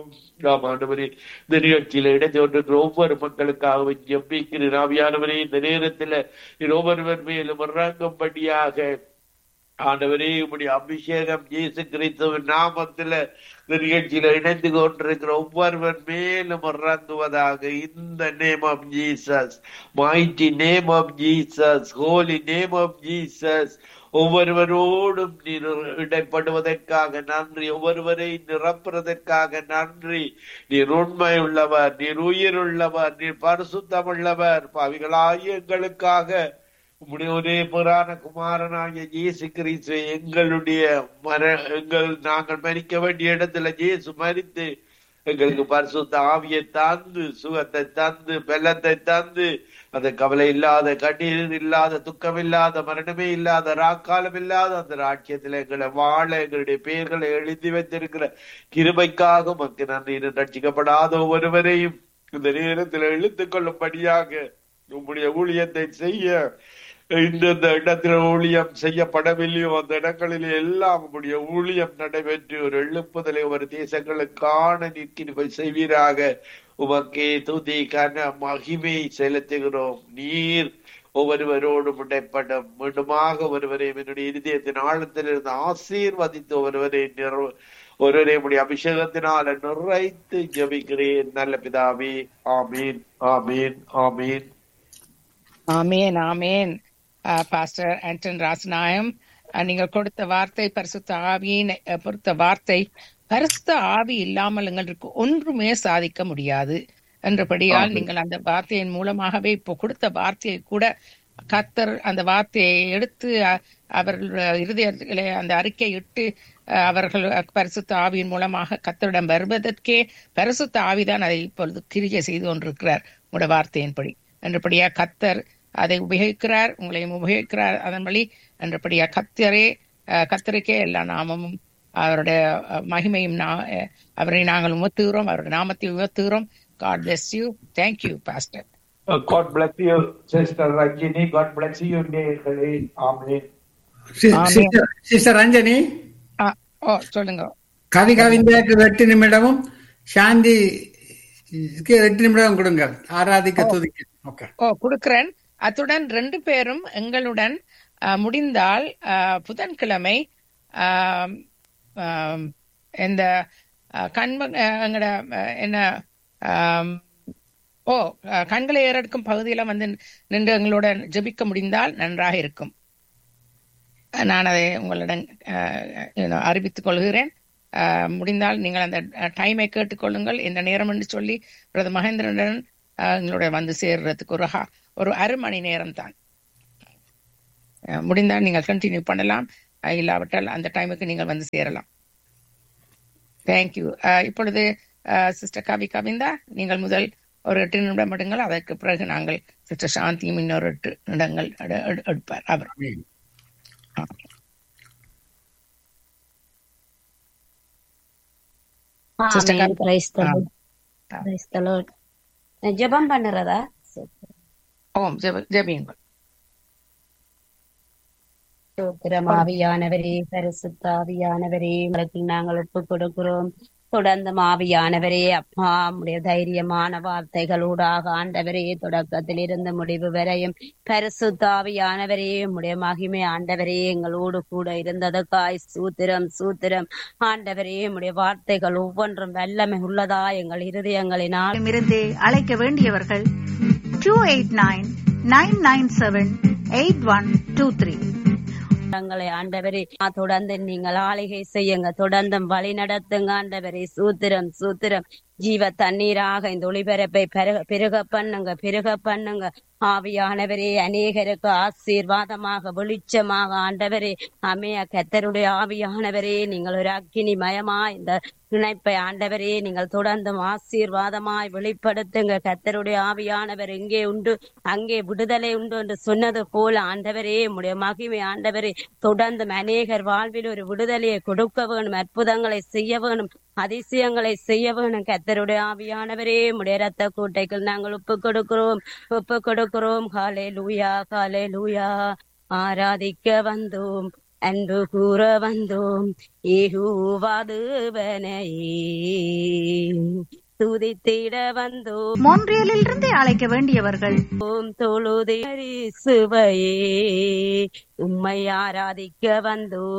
நாம் ஆண்டவரே இந்த நிகழ்ச்சியில இடைத்தோன்றுகிற ஒவ்வொரு மக்களுக்காகவும் ஜெபிக்கிறேன் ஆவியானவரே இந்த நேரத்துல நீர் ஒவ்வொருவர் மேலும் இறங்கும்படியாக ஆண்டவரே உம்முடைய அபிஷேகம் இயேசு கிறிஸ்துவின் நாமத்துல இந்த நிகழ்ச்சியில இணைந்து கொண்டிருக்கிற ஒவ்வொருவர் மேலும் இறங்குவதாக இந்த name of Jesus mighty name of Jesus holy name of Jesus ஒவ்வொருவரோடும் நீர் இடைப்படுவதற்காக நன்றி ஒவ்வொருவரை நிரப்புறதற்காக நன்றி நீர் உண்மை உள்ளவர் நீர் உயிர் உள்ளவர் நீர் பரிசுத்தம் உள்ளவர் பாவிகளாகிய எங்களுக்காக உம்முடைய ஒரே புராண குமாரனாகிய இயேசு கிறிஸ்து எங்களுடைய மர எங்கள் நாங்கள் மறிக்க வேண்டிய இடத்துல இயேசு மறித்து எங்களுக்கு பரிசுத்த ஆவியை தந்து சுகத்தை தந்து பெல்லத்தை தந்து அந்த கவலை இல்லாத கண்ணீர் இல்லாத துக்கம் இல்லாத மரணமே இல்லாத ராக்காலம் இல்லாத அந்த ராட்சியத்தில் எங்களை வாழ எங்களுடைய பெயர்களை எழுதி வைத்திருக்கிற கிருபைக்காக மக்கு நன்றி ரட்சிக்கப்படாத ஒவ்வொருவரையும் இந்த நேரத்தில் இழுத்துக் கொள்ளும்படியாக உம்முடைய ஊழியத்தை செய்ய இந்தந்த இடத்துல ஊழியம் செய்யப்படவில்லையோ அந்த இடங்களில் எல்லாம் உம்முடைய ஊழியம் நடைபெற்று ஒரு எழுப்புதலை ஒரு தேசங்களுக்கான நிற்கிற செய்வீராக உமக்கே துதி கன மகிமை செலுத்துகிறோம் நீர் ஒவ்வொருவரோடும் உடைப்பட மீண்டுமாக ஒருவரையும் என்னுடைய இருதயத்தின் ஆழத்திலிருந்து ஆசீர்வதித்து ஒருவரை நிற ஒருவரை உடைய அபிஷேகத்தினால நிறைத்து ஜபிக்கிறேன் நல்ல பிதாவே ஆமீன் ஆமீன் ஆமீன் ஆமேன் ஆமேன் பாஸ்டர் ஆண்டன் ராசநாயம் அஹ், நீங்கள் கொடுத்த வார்த்தை பரிசுத்த ஆவியின் அஹ், பொறுத்த வார்த்தை பரிசுத்த ஆவி இல்லாமல் எங்களுக்கு ஒன்றுமே சாதிக்க முடியாது என்றபடியால் ஆமென். நீங்கள் அந்த வார்த்தையின் மூலமாகவே இப்போ கொடுத்த வார்த்தையை கூட கத்தர் அந்த வார்த்தையை எடுத்து அ- அவர்கள் இருதயத்திலே அந்த அறிக்கை இட்டு அஹ், அவர்கள் பரிசுத்த ஆவியின் மூலமாக கத்தரிடம் வருவதற்கே பரிசுத்த ஆவிதான் அதை இப்பொழுது கிரியை செய்து கொண்டிருக்கிறார் உங்களோட வார்த்தையின்படி என்றபடியா கத்தர் அதை உபயோகிக்கிறார் உங்களையும் உபயோகிக்கிறார் அதன் வழி என்றபடியா கத்தரே அஹ், கத்தருக்கே எல்லா நாமமும் அவருடைய அஹ், மகிமையும் நா- அஹ், அவரை நாங்கள் உமத்துகிறோம் அவருடைய நாமத்தை உமத்துகிறோம் God bless you thank you pastor Uh, God bless you, Sister Rajini. God bless you, நேயர்களே. ஆமென். சி- ஆமென். சிஸ்டர் சிஸ்டர் ரஞ்சனி ஓ சொல்லுங்க கவி கவிந்தாக்கு எட்டு நிமிடமும் சாந்தி எட்டு நிமிடம் கொடுங்க ஆராதிக்க துதிக்க ஓகே ஓ கொடுக்கிறேன் அத்துடன் ரெண்டு பேரும் எங்களுடன் அஹ், முடிந்தால் அஹ், புதன்கிழமை ஆம், ஆம், இந்த அஹ், கண்ம அஹ், எங்கட அஹ், என்ன ஆம், ஓ அஹ், கண்களை ஏறெடுக்கும் பகுதியில வந்து நின்று எங்களுடன் ஜெபிக்க முடிந்தால் நன்றாக இருக்கும் நான் அதை உங்களிடம் அஹ், you know, அறிவித்துக் கொள்கிறேன் அஹ், முடிந்தால் நீங்கள் அந்த டைமை கேட்டுக்கொள்ளுங்கள் இந்த நேரம் என்று சொல்லி பிரதமர் மகேந்திரனுடன் அஹ், எங்களுடைய வந்து சேர்றதுக்கு ஒரு ஹா- ஒரு அரை மணி நேரம் தான் அஹ், முடிந்தால் நீங்கள் கண்டினியூ பண்ணலாம் அஹ், இல்லாவிட்டால் அந்த டைமுக்கு நீங்கள் வந்து சேரலாம் தேங்க்யூ இப்பொழுது சிஸ்டர் கவி கவிந்தா நீங்கள் முதல் ஒரு எட்டு நிமிடம் எடுங்கள் அதற்கு பிறகு நாங்கள் சிஸ்டர் சாந்தியும் இன்னொரு எட்டு நிமிடங்கள் எடு- எடு- எடுப்பார் அவர் Sister amen. Kavita. Praise the ah. Lord. Praise the Lord. ஜெபம் பண்ணுறதா ஓம் ஜெப ஜெபியுங்கள் ஸ்தோத்திரம் ஆவியானவரே பரிசுத்த ஆவியானவரே உங்களுக்கு நாங்கள் ஒப்பு கொடுக்கிறோம் தொடர்ந்து ஆவியானவரே அப்பா உடைய தைரியமான வார்த்தைகளூடாக ஆண்டவரே தொடக்கத்தில் இருந்து முடிவு வரையும் பரிசுத்த ஆவியானவரே உடைய மகிமை ஆண்டவரே எங்களோடு கூட இருந்ததுக்காய் சூத்திரம் சூத்திரம் ஆண்டவரே உடைய வார்த்தைகள் ஒவ்வொன்றும் வல்லமை உள்ளதா எங்கள் இருதயங்களினால் இருந்து அழைக்க வேண்டியவர்கள் two eight nine nine nine seven eight one two three தங்களை ஆண்டவரே தொடர்ந்து நீங்கள் ஆளுகை செய்யுங்க தொடர்ந்து வழி நடத்துங்க ஆண்டவரே சூத்திரம் சூத்திரம் ஜீவ தண்ணீராக இந்த ஒளிபரப்பை பெருக பெருக பண்ணுங்க பெருக பண்ணுங்க ஆவியானவரே அநேகருக்கு ஆசீர்வாதமாக வெளிச்சமாக ஆண்டவரே அமைய கத்தருடைய ஆவியானவரே நீங்கள் ஒரு அக்கினி மயமா இந்த இணைப்பை ஆண்டவரே நீங்கள் தொடர்ந்து ஆசீர்வாதமாய் வெளிப்படுத்துங்க கத்தருடைய ஆவியானவர் எங்கே உண்டு அங்கே விடுதலை உண்டு என்று சொன்னது போல ஆண்டவரே உடைய மகிமை ஆண்டவரே தொடர்ந்து அநேகர் வாழ்வில் ஒரு விடுதலையை கொடுக்க வேணும் அற்புதங்களை செய்ய வேணும் அதிசயங்களை செய்ய வேணும் கத்தருடைய ஆவியானவரே உடைய ரத்த கூட்டைகள் நாங்கள் ஒப்பு கொடுக்கிறோம் ஒப்பு கொடுக்கிறோம் காலே லூயா காலே லூயா ஆராதிக்க வந்தோம் அன்பு கூற வந்தோம் ஏகூவாதுவனையே துதித்திட வந்தோம் மோன்றியலில் இருந்து அழைக்க வேண்டியவர்கள் தொழுதி சுவையே உம்மை ஆராதிக்க வந்தோம்